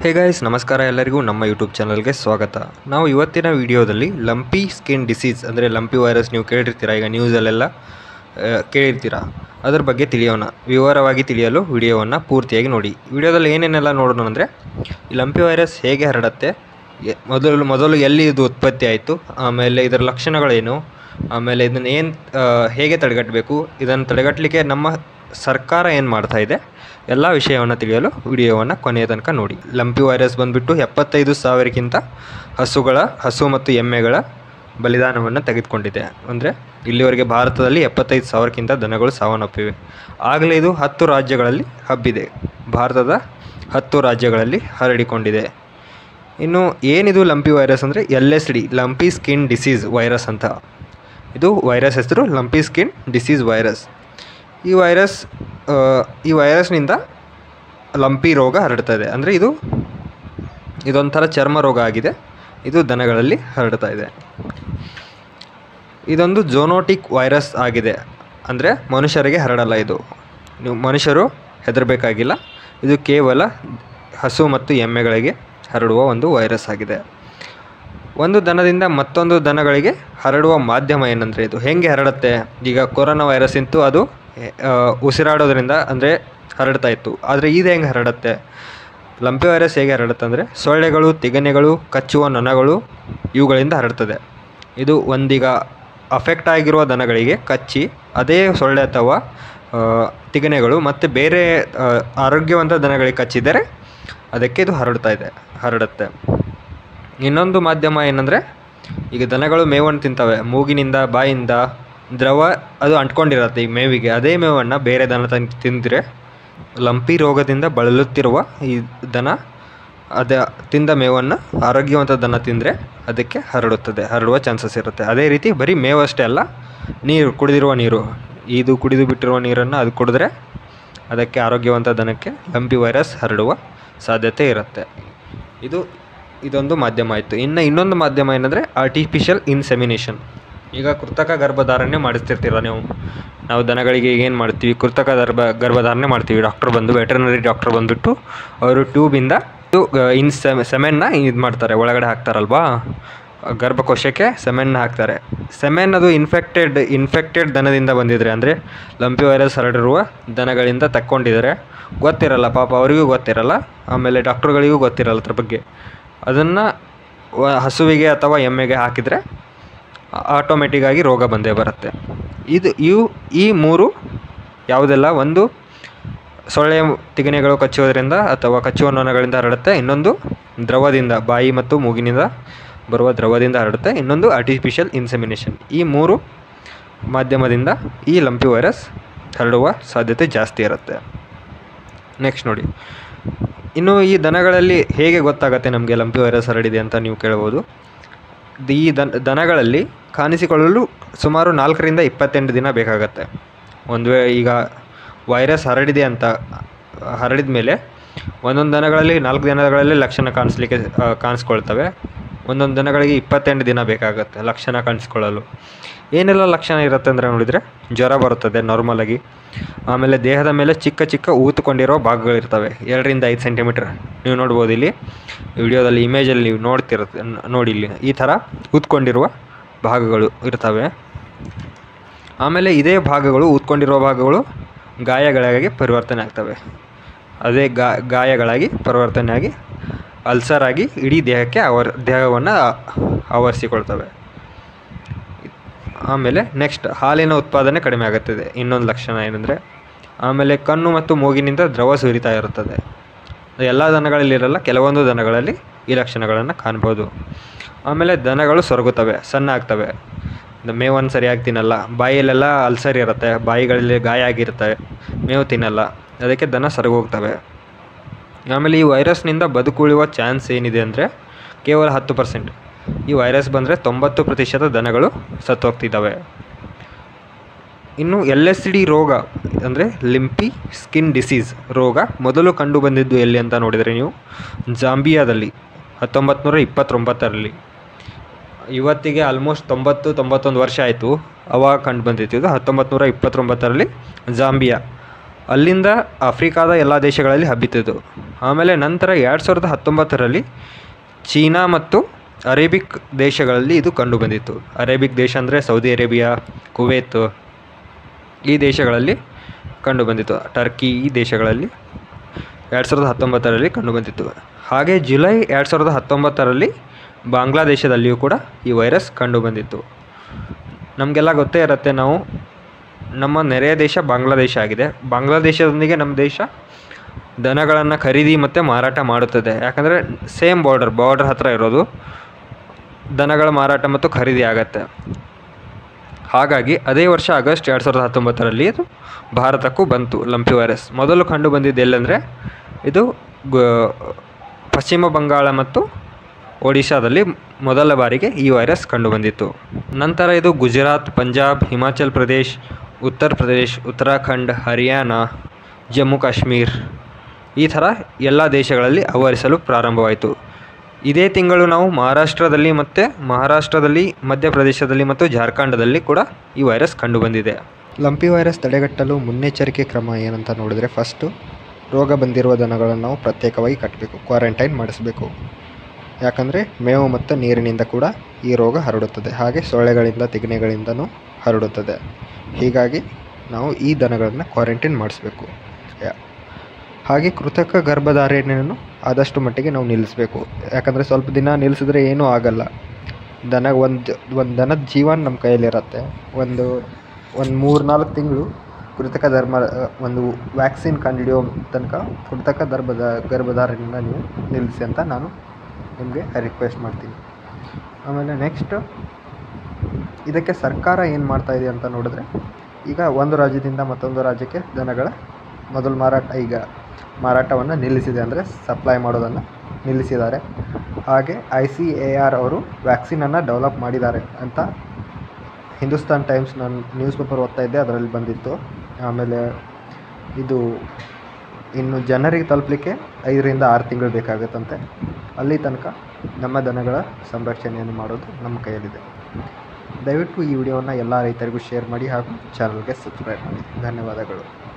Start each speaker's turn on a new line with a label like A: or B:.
A: hey guys ನಮಸ್ಕಾರ ಎಲ್ಲರಿಗೂ ನಮ್ಮ ಯೂಟ್ಯೂಬ್ ಚಾನಲ್ಗೆ ಸ್ವಾಗತ ನಾವು ಇವತ್ತಿನ ವಿಡಿಯೋದಲ್ಲಿ ಲಂಪಿ ಸ್ಕಿನ್ ಡಿಸೀಸ್ ಅಂದರೆ ಲಂಪಿ ವೈರಸ್ ನೀವು ಕೇಳಿರ್ತೀರಾ ಈಗ ನ್ಯೂಸಲ್ಲೆಲ್ಲ ಆ, ಕೇಳಿರ್ತೀರಾ ಅದ್ರ ಬಗ್ಗೆ ತಿಳಿಯೋಣ ವಿವರವಾಗಿ ತಿಳಿಯಲು ವಿಡಿಯೋವನ್ನು ಪೂರ್ತಿಯಾಗಿ ನೋಡಿ ವಿಡಿಯೋದಲ್ಲಿ ಏನೇನೆಲ್ಲ ನೋಡೋಣ ಅಂದರೆ ಈ ಲಂಪಿ ವೈರಸ್ ಹೇಗೆ ಹರಡುತ್ತೆ ಎ- ಮೊದಲು ಮೊದಲು ಎಲ್ಲಿ ಇದು ಉತ್ಪತ್ತಿ ಆಯಿತು ಆಮೇಲೆ ಇದರ ಲಕ್ಷಣಗಳೇನು ಆಮೇಲೆ ಇದನ್ನು ಏನು ಹೇಗೆ ತಡೆಗಟ್ಟಬೇಕು ಇದನ್ನು ತಡೆಗಟ್ಟಲಿಕ್ಕೆ ನಮ್ಮ ಸರ್ಕಾರ ಏನು ಮಾಡ್ತಾ ಇದೆ ಎಲ್ಲ ವಿಷಯವನ್ನು ತಿಳಿಯಲು ವಿಡಿಯೋವನ್ನು ಕೊನೆಯ ತನಕ ನೋಡಿ ಲಂಪಿ ವೈರಸ್ ಬಂದುಬಿಟ್ಟು ಎಪ್ಪತ್ತೈದು ಸಾವಿರಕ್ಕಿಂತ ಹಸುಗಳ ಹಸು ಮತ್ತು ಎಮ್ಮೆಗಳ ಬಲಿದಾನವನ್ನು ತೆಗೆದುಕೊಂಡಿದೆ ಅಂದರೆ ಇಲ್ಲಿವರೆಗೆ ಭಾರತದಲ್ಲಿ ಎಪ್ಪತ್ತೈದು ಸಾವಿರಕ್ಕಿಂತ ದನಗಳು ಸಾವನ್ನಪ್ಪಿವೆ ಆಗಲೇ ಇದು ಹತ್ತು ರಾಜ್ಯಗಳಲ್ಲಿ ಹಬ್ಬಿದೆ ಭಾರತದ ಹತ್ತು ರಾಜ್ಯಗಳಲ್ಲಿ ಹರಡಿಕೊಂಡಿದೆ ಇನ್ನು ಏನಿದು ಲಂಪಿ ವೈರಸ್ ಅಂದರೆ L S D lumpy skin disease virus ಅಂತ ಇದು ವೈರಸ್ ಹೆಸರು ಲಂಪಿ ಸ್ಕಿನ್ ಡಿಸೀಸ್ ವೈರಸ್ ಈ ವೈರಸ್ ಆ, ಈ ವೈರಸ್ನಿಂದ ಲಂಪಿ ರೋಗ ಹರಡ್ತಾ ಅಂದರೆ ಇದು ಇದೊಂಥರ ಚರ್ಮ ರೋಗ ಆಗಿದೆ ಇದು ದನಗಳಲ್ಲಿ ಹರಡ್ತಾ ಇದೆ ಇದೊಂದು ಜೋನೋಟಿಕ್ ವೈರಸ್ ಆಗಿದೆ ಅಂದರೆ ಮನುಷ್ಯರಿಗೆ ಹರಡಲ್ಲ ಇದು ನೀವು ಮನುಷ್ಯರು ಹೆದರಬೇಕಾಗಿಲ್ಲ ಇದು ಕೇವಲ ಹಸು ಮತ್ತು ಎಮ್ಮೆಗಳಿಗೆ ಹರಡುವ ಒಂದು ವೈರಸ್ ಆಗಿದೆ ಒಂದು ದನದಿಂದ ಮತ್ತೊಂದು ದನಗಳಿಗೆ ಹರಡುವ ಮಾಧ್ಯಮ ಏನಂದರೆ ಇದು ಹೇಗೆ ಹರಡುತ್ತೆ ಈಗ ಕೊರೋನಾ ವೈರಸ್ ಇಂತೂ ಅದು ಆ, ಉಸಿರಾಡೋದ್ರಿಂದ ಅಂದರೆ ಹರಡ್ತಾ ಇತ್ತು ಆದರೆ ಇದು ಹೆಂಗೆ ಹರಡುತ್ತೆ ಲಂಪಿ ವೈರಸ್ ಹೇಗೆ ಹರಡುತ್ತೆ ಅಂದರೆ ಸೊಳ್ಳೆಗಳು ತಿಗಣೆಗಳು ಕಚ್ಚುವ ನೊಣಗಳು ಇವುಗಳಿಂದ ಹರಡ್ತದೆ ಇದು ಒಂದೀಗ ಅಫೆಕ್ಟ್ ಆಗಿರುವ ದನಗಳಿಗೆ ಕಚ್ಚಿ ಅದೇ ಸೊಳ್ಳೆ ಅಥವಾ ಆ, ತಿಗಣೆಗಳು ಮತ್ತು ಬೇರೆ ಆ, ಆರೋಗ್ಯವಂತ ದನಗಳಿಗೆ ಕಚ್ಚಿದರೆ ಅದಕ್ಕೆ ಇದು ಹರಡ್ತಾ ಇದೆ ಹರಡುತ್ತೆ ಇನ್ನೊಂದು ಮಾಧ್ಯಮ ಏನಂದರೆ ಈಗ ದನಗಳು ಮೇವನ್ನು ತಿಂತವೆ ಮೂಗಿನಿಂದ ಬಾಯಿಂದ ದ್ರವ ಅದು ಅಂಟ್ಕೊಂಡಿರತ್ತೆ ಈ ಮೇವಿಗೆ ಅದೇ ಮೇವನ್ನು ಬೇರೆ ದನ ತನ್ ತಿಂದರೆ ಲಂಪಿ ರೋಗದಿಂದ ಬಳಲುತ್ತಿರುವ ಈ ದನ ಅದ ತಿಂದ ಮೇವನ್ನು ಆರೋಗ್ಯವಂತ ದನ ತಿಂದರೆ ಅದಕ್ಕೆ ಹರಡುತ್ತದೆ ಹರಡುವ ಚಾನ್ಸಸ್ ಇರುತ್ತೆ ಅದೇ ರೀತಿ ಬರೀ ಮೇವಷ್ಟೇ ಅಲ್ಲ ನೀರು ಕುಡಿದಿರುವ ನೀರು ಇದು ಕುಡಿದು ಬಿಟ್ಟಿರುವ ನೀರನ್ನು ಅದು ಕುಡಿದ್ರೆ ಅದಕ್ಕೆ ಆರೋಗ್ಯವಂತ ದನಕ್ಕೆ ಲಂಪಿ ವೈರಸ್ ಹರಡುವ ಸಾಧ್ಯತೆ ಇರುತ್ತೆ ಇದು ಇದೊಂದು ಮಾಧ್ಯಮ ಆಯಿತು ಇನ್ನು ಇನ್ನೊಂದು ಮಾಧ್ಯಮ ಏನಂದರೆ ಆರ್ಟಿಫಿಷಿಯಲ್ ಇನ್ಸೆಮಿನೇಷನ್ ಈಗ ಕೃತಕ ಗರ್ಭಧಾರಣೆ ಮಾಡಿಸ್ತಿರ್ತೀರ ನೀವು ನಾವು ದನಗಳಿಗೆ ಏನು ಮಾಡ್ತೀವಿ ಕೃತಕ ಗರ್ಭ ಗರ್ಭಧಾರಣೆ ಮಾಡ್ತೀವಿ ಡಾಕ್ಟರ್ ಬಂದು ವೆಟರ್ನರಿ ಡಾಕ್ಟರ್ ಬಂದುಬಿಟ್ಟು ಅವರು ಟ್ಯೂಬಿಂದ ಇದು ಇನ್ ಸೆಮೆನ್ನ ಇದು ಮಾಡ್ತಾರೆ ಒಳಗಡೆ ಹಾಕ್ತಾರಲ್ವಾ ಗರ್ಭಕೋಶಕ್ಕೆ ಸೆಮೆನ್ನ ಹಾಕ್ತಾರೆ ಸೆಮೆನ್ ಅದು ಇನ್ಫೆಕ್ಟೆಡ್ ಇನ್ಫೆಕ್ಟೆಡ್ ದನದಿಂದ ಬಂದಿದ್ರೆ ಅಂದರೆ ಲಂಪಿ ವೈರಸ್ ಹರಡಿರುವ ದನಗಳಿಂದ ತಕ್ಕೊಂಡಿದ್ದಾರೆ ಗೊತ್ತಿರಲ್ಲ ಪಾಪ ಅವರಿಗೂ ಗೊತ್ತಿರಲ್ಲ ಆಮೇಲೆ ಡಾಕ್ಟ್ರುಗಳಿಗೂ ಗೊತ್ತಿರಲ್ಲ ಅದ್ರ ಬಗ್ಗೆ ಅದನ್ನು ಹಸುವಿಗೆ ಅಥವಾ ಎಮ್ಮೆಗೆ ಹಾಕಿದರೆ ಆಟೋಮೆಟಿಕ್ ಆಗಿ ರೋಗ ಬಂದೇ ಬರುತ್ತೆ ಇದು ಇವು ಈ ಮೂರು ಯಾವುದೆಲ್ಲ ಒಂದು ಸೊಳ್ಳೆ ತಿಗಣೆಗಳು ಕಚ್ಚುವುದರಿಂದ ಅಥವಾ ಕಚ್ಚುವ ನೊಣಗಳಿಂದ ಹರಡುತ್ತೆ ಇನ್ನೊಂದು ದ್ರವದಿಂದ ಬಾಯಿ ಮತ್ತು ಮೂಗಿನಿಂದ ಬರುವ ದ್ರವದಿಂದ ಹರಡುತ್ತೆ ಇನ್ನೊಂದು ಆರ್ಟಿಫಿಷಿಯಲ್ ಇನ್ಸೆಮಿನೇಷನ್ ಈ ಮೂರು ಮಾಧ್ಯಮದಿಂದ ಈ ಲಂಪಿ ವೈರಸ್ ಹರಡುವ ಸಾಧ್ಯತೆ ಜಾಸ್ತಿ ಇರುತ್ತೆ ನೆಕ್ಸ್ಟ್ ನೋಡಿ ಇನ್ನು ಈ ದನಗಳಲ್ಲಿ ಹೇಗೆ ಗೊತ್ತಾಗುತ್ತೆ ನಮಗೆ ಲಂಪಿ ವೈರಸ್ ಹರಡಿದೆ ಅಂತ ನೀವು ಕೇಳ್ಬೋದು ಈ ದನ ದನಗಳಲ್ಲಿ ಕಾಣಿಸಿಕೊಳ್ಳಲು ಸುಮಾರು ನಾಲ್ಕರಿಂದ ಇಪ್ಪತ್ತೆಂಟು ದಿನ ಬೇಕಾಗತ್ತೆ ಒಂದು ವೇಳೆ ಈಗ ವೈರಸ್ ಹರಡಿದೆ ಅಂತ ಹರಡಿದ ಮೇಲೆ ಒಂದೊಂದು ದನಗಳಲ್ಲಿ ನಾಲ್ಕು ದಿನಗಳಲ್ಲಿ ಲಕ್ಷಣ ಕಾಣಿಸ್ಲಿಕ್ಕೆ ಆ, ಕಾಣಿಸ್ಕೊಳ್ತವೆ ಒಂದೊಂದು ದನಗಳಿಗೆ ಇಪ್ಪತ್ತೆಂಟು ದಿನ ಬೇಕಾಗುತ್ತೆ ಲಕ್ಷಣ ಕಾಣಿಸ್ಕೊಳ್ಳಲು ಏನೆಲ್ಲ ಲಕ್ಷಣ ಇರುತ್ತೆ ಅಂದರೆ ನೋಡಿದರೆ ಜ್ವರ ಬರುತ್ತದೆ ನಾರ್ಮಲಾಗಿ ಆಮೇಲೆ ದೇಹದ ಮೇಲೆ ಚಿಕ್ಕ ಚಿಕ್ಕ ಊತುಕೊಂಡಿರೋ ಭಾಗಗಳಿರ್ತವೆ ಎರಡರಿಂದ ಐದು ಸೆಂಟಿಮೀಟ್ರ್ ನೀವು ನೋಡ್ಬೋದು ಇಲ್ಲಿ ವಿಡಿಯೋದಲ್ಲಿ ಇಮೇಜಲ್ಲಿ ನೀವು ನೋಡ್ತಿರುತ್ತೆ ನ- ನೋಡಿ ಇಲ್ಲಿ ಈ ಥರ ಊದ್ಕೊಂಡಿರುವ ಭಾಗಗಳು ಇರ್ತವೆ ಆಮೇಲೆ ಇದೇ ಭಾಗಗಳು ಊದ್ಕೊಂಡಿರುವ ಭಾಗಗಳು ಗಾಯಗಳಾಗಿ ಪರಿವರ್ತನೆ ಆಗ್ತವೆ ಅದೇ ಗಾ ಗಾಯಗಳಾಗಿ ಪರಿವರ್ತನೆ ಆಗಿ ಅಲ್ಸರ್ ಆಗಿ ಇಡೀ ದೇಹಕ್ಕೆ ಅವರ್ ದೇಹವನ್ನು ಆವರಿಸಿಕೊಳ್ತವೆ ಆಮೇಲೆ ನೆಕ್ಸ್ಟ್ ಹಾಲಿನ ಉತ್ಪಾದನೆ ಕಡಿಮೆ ಆಗುತ್ತದೆ ಇನ್ನೊಂದು ಲಕ್ಷಣ ಏನಂದರೆ ಆಮೇಲೆ ಕಣ್ಣು ಮತ್ತು ಮೂಗಿನಿಂದ ದ್ರವ ಸುರಿತಾ ಇರುತ್ತದೆ ಎಲ್ಲ ದನಗಳಲ್ಲಿರಲ್ಲ ಕೆಲವೊಂದು ದನಗಳಲ್ಲಿ ಈ ಲಕ್ಷಣಗಳನ್ನು ಕಾಣ್ಬೋದು ಆಮೇಲೆ ದನಗಳು ಸೊರಗುತ್ತವೆ ಸಣ್ಣ ಆಗ್ತವೆ ದ- ಮೇವನ್ನು ಸರಿಯಾಗಿ ತಿನ್ನಲ್ಲ ಬಾಯಲ್ಲೆಲ್ಲ ಅಲ್ಸರ್ ಇರುತ್ತೆ ಬಾಯಿಗಳಲ್ಲಿ ಗಾಯ ಆಗಿರ್ತವೆ ಮೇವು ತಿನ್ನಲ್ಲ ಅದಕ್ಕೆ ದನ ಸೊರಗೋಗ್ತವೆ ಆಮೇಲೆ ಈ ವೈರಸ್ನಿಂದ ಬದುಕುಳಿಯುವ ಚಾನ್ಸ್ ಏನಿದೆ ಅಂದರೆ ಕೇವಲ ಹತ್ತು ಪರ್ಸೆಂಟ್ ಈ ವೈರಸ್ ಬಂದರೆ ತೊಂಬತ್ತು ಪ್ರತಿಶತ ದನಗಳು ಸತ್ತೋಗ್ತಿದ್ದಾವೆ ಇನ್ನು ಎಲ್ ಎಸ್ ಡಿ ರೋಗ ಅಂದರೆ ಲಿಂಪಿ ಸ್ಕಿನ್ ಡಿಸೀಸ್ ರೋಗ ಮೊದಲು ಕಂಡು ಬಂದಿದ್ದು ಎಲ್ಲಿ ಅಂತ ನೋಡಿದರೆ ನೀವು ಜಾಂಬಿಯಾದಲ್ಲಿ ಹತ್ತೊಂಬತ್ತು ನೂರ ಇಪ್ಪತ್ತೊಂಬತ್ತರಲ್ಲಿ ಇವತ್ತಿಗೆ ಆಲ್ಮೋಸ್ಟ್ ತೊಂಬತ್ತು ತೊಂಬತ್ತೊಂದು ವರ್ಷ ಆಯಿತು ಅವಾಗ ಕಂಡು ಬಂದಿತ್ತು ಇದು ಹತ್ತೊಂಬತ್ತು ನೂರ ಇಪ್ಪತ್ತೊಂಬತ್ತರಲ್ಲಿ ಜಾಂಬಿಯಾ ಅಲ್ಲಿಂದ ಆಫ್ರಿಕಾದ ಎಲ್ಲ ದೇಶಗಳಲ್ಲಿ ಹಬ್ಬಿತು ಆಮೇಲೆ ನಂತರ ಎರಡು ಸಾವಿರದ ಹತ್ತೊಂಬತ್ತರಲ್ಲಿ ಚೀನಾ ಮತ್ತು ಅರೇಬಿಕ್ ದೇಶಗಳಲ್ಲಿ ಇದು ಕಂಡುಬಂದಿತ್ತು ಅರೇಬಿಕ್ ದೇಶ ಅಂದರೆ ಸೌದಿ ಅರೇಬಿಯಾ ಕುವೈತ್ ಈ ದೇಶಗಳಲ್ಲಿ ಕಂಡುಬಂದಿತ್ತು ಟರ್ಕಿ ಈ ದೇಶಗಳಲ್ಲಿ ಎರಡು ಸಾವಿರದ ಹತ್ತೊಂಬತ್ತರಲ್ಲಿ ಕಂಡುಬಂದಿತ್ತು ಹಾಗೆ ಜುಲೈ ಎರಡು ಸಾವಿರದ ಹತ್ತೊಂಬತ್ತರಲ್ಲಿ ಬಾಂಗ್ಲಾದೇಶದಲ್ಲಿಯೂ ಕೂಡ ಈ ವೈರಸ್ ಕಂಡುಬಂದಿತ್ತು ನಮಗೆಲ್ಲ ಗೊತ್ತೇ ಇರುತ್ತೆ ನಾವು ನಮ್ಮ ನೆರೆಯ ದೇಶ ಬಾಂಗ್ಲಾದೇಶ ಆಗಿದೆ ಬಾಂಗ್ಲಾದೇಶದೊಂದಿಗೆ ನಮ್ಮ ದೇಶ ದನಗಳನ್ನು ಖರೀದಿ ಮತ್ತು ಮಾರಾಟ ಮಾಡುತ್ತದೆ ಯಾಕಂದರೆ ಸೇಮ್ ಬಾರ್ಡರ್ ಬಾರ್ಡರ್ ಹತ್ತಿರ ಇರೋದು ದನಗಳ ಮಾರಾಟ ಮತ್ತು ಖರೀದಿ ಆಗತ್ತೆ ಹಾಗಾಗಿ ಅದೇ ವರ್ಷ ಆಗಸ್ಟ್ ಎರಡು ಸಾವಿರದ ಹತ್ತೊಂಬತ್ತರಲ್ಲಿ ಇದು ಭಾರತಕ್ಕೂ ಬಂತು ಲಂಪಿ ವೈರಸ್ ಮೊದಲು ಕಂಡು ಬಂದಿದ್ದು ಎಲ್ಲಂದರೆ ಇದು ಗ- ಪಶ್ಚಿಮ ಬಂಗಾಳ ಮತ್ತು ಒಡಿಶಾದಲ್ಲಿ ಮೊದಲ ಬಾರಿಗೆ ಈ ವೈರಸ್ ಕಂಡುಬಂದಿತ್ತು ನಂತರ ಇದು ಗುಜರಾತ್ ಪಂಜಾಬ್ ಹಿಮಾಚಲ್ ಪ್ರದೇಶ್ ಉತ್ತರ ಪ್ರದೇಶ್ ಉತ್ತರಾಖಂಡ್ ಹರಿಯಾಣ ಜಮ್ಮು ಕಾಶ್ಮೀರ್ ಈ ಥರ ಎಲ್ಲ ದೇಶಗಳಲ್ಲಿ ಆವರಿಸಲು ಪ್ರಾರಂಭವಾಯಿತು ಇದೇ ತಿಂಗಳು ನಾವು ಮಹಾರಾಷ್ಟ್ರದಲ್ಲಿ ಮತ್ತು ಮಹಾರಾಷ್ಟ್ರದಲ್ಲಿ ಮಧ್ಯಪ್ರದೇಶದಲ್ಲಿ ಮತ್ತು ಜಾರ್ಖಂಡದಲ್ಲಿ ಕೂಡ ಈ ವೈರಸ್ ಕಂಡುಬಂದಿದೆ
B: ಲಂಪಿ ವೈರಸ್ ತಡೆಗಟ್ಟಲು ಮುನ್ನೆಚ್ಚರಿಕೆ ಕ್ರಮ ಏನಂತ ನೋಡಿದರೆ ಫಸ್ಟು ರೋಗ ಬಂದಿರುವ ದನಗಳನ್ನು ನಾವು ಪ್ರತ್ಯೇಕವಾಗಿ ಕಟ್ಟಬೇಕು ಕ್ವಾರಂಟೈನ್ ಮಾಡಿಸಬೇಕು ಯಾಕಂದರೆ ಮೇವು ಮತ್ತು ನೀರಿನಿಂದ ಕೂಡ ಈ ರೋಗ ಹರಡುತ್ತದೆ ಹಾಗೆ ಸೊಳ್ಳೆಗಳಿಂದ ತಿಗಣೆಗಳಿಂದನೂ ಹರಡುತ್ತದೆ ಹೀಗಾಗಿ ನಾವು ಈ ದನಗಳನ್ನು ಕ್ವಾರಂಟೈನ್ ಮಾಡಿಸ್ಬೇಕು ಯಾ- ಹಾಗೆ ಕೃತಕ ಗರ್ಭಧಾರಣೆಯನ್ನು ಆದಷ್ಟು ಮಟ್ಟಿಗೆ ನಾವು ನಿಲ್ಲಿಸಬೇಕು ಯಾಕಂದರೆ ಸ್ವಲ್ಪ ದಿನ ನಿಲ್ಲಿಸಿದ್ರೆ ಏನೂ ಆಗಲ್ಲ ದನ ಒಂದು ಒಂದು ದನದ ಜೀವನ ನಮ್ಮ ಕೈಯಲ್ಲಿರುತ್ತೆ ಒಂದು ಒಂದು ಮೂರು ನಾಲ್ಕು ತಿಂಗಳು ಕೃತಕ ಧರ್ಮ ಒಂದು ವ್ಯಾಕ್ಸಿನ್ ಕಂಡುಹಿಡಿಯೋ ತನಕ ಕೃತಕ ಗರ್ಭದ ಗರ್ಭಧಾರಣೆಯಿಂದ ನೀವು ನಿಲ್ಲಿಸಿ ಅಂತ ನಾನು ನಿಮಗೆ ರಿಕ್ವೆಸ್ಟ್ ಮಾಡ್ತೀನಿ ಆಮೇಲೆ ನೆಕ್ಸ್ಟ್ ಇದಕ್ಕೆ ಸರ್ಕಾರ ಏನು ಮಾಡ್ತಾ ಇದೆ ಅಂತ ನೋಡಿದ್ರೆ ಈಗ ಒಂದು ರಾಜ್ಯದಿಂದ ಮತ್ತೊಂದು ರಾಜ್ಯಕ್ಕೆ ದನಗಳ ಮೊದಲು ಮಾರಾಟ ಈಗ ಮಾರಾಟವನ್ನು ನಿಲ್ಲಿಸಿದೆ ಅಂದರೆ ಸಪ್ಲೈ ಮಾಡೋದನ್ನು ನಿಲ್ಲಿಸಿದ್ದಾರೆ ಹಾಗೆ ಐ ಸಿ ಎ ಆರ್ ಅವರು ವ್ಯಾಕ್ಸಿನನ್ನು ಡೆವಲಪ್ ಮಾಡಿದ್ದಾರೆ ಅಂತ ಹಿಂದೂಸ್ತಾನ್ ಟೈಮ್ಸ್ ನಾನು ನ್ಯೂಸ್ ಪೇಪರ್ ಓದ್ತಾ ಇದ್ದೆ ಅದರಲ್ಲಿ ಬಂದಿತ್ತು ಆಮೇಲೆ ಇದು ಇನ್ನು ಜನರಿಗೆ ತಲುಪಲಿಕ್ಕೆ ಐದರಿಂದ ಆರು ತಿಂಗಳು ಬೇಕಾಗುತ್ತಂತೆ ಅಲ್ಲಿ ತನಕ ನಮ್ಮ ದನಗಳ ಸಂರಕ್ಷಣೆಯನ್ನು ಮಾಡೋದು ನಮ್ಮ ಕೈಯಲ್ಲಿದೆ ದಯವಿಟ್ಟು ಈ ವಿಡಿಯೋವನ್ನು ಎಲ್ಲ ರೈತರಿಗೂ ಶೇರ್ ಮಾಡಿ ಹಾಗೂ ಚಾನಲ್ಗೆ ಸಬ್ಸ್ಕ್ರೈಬ್ ಮಾಡಿ ಧನ್ಯವಾದಗಳು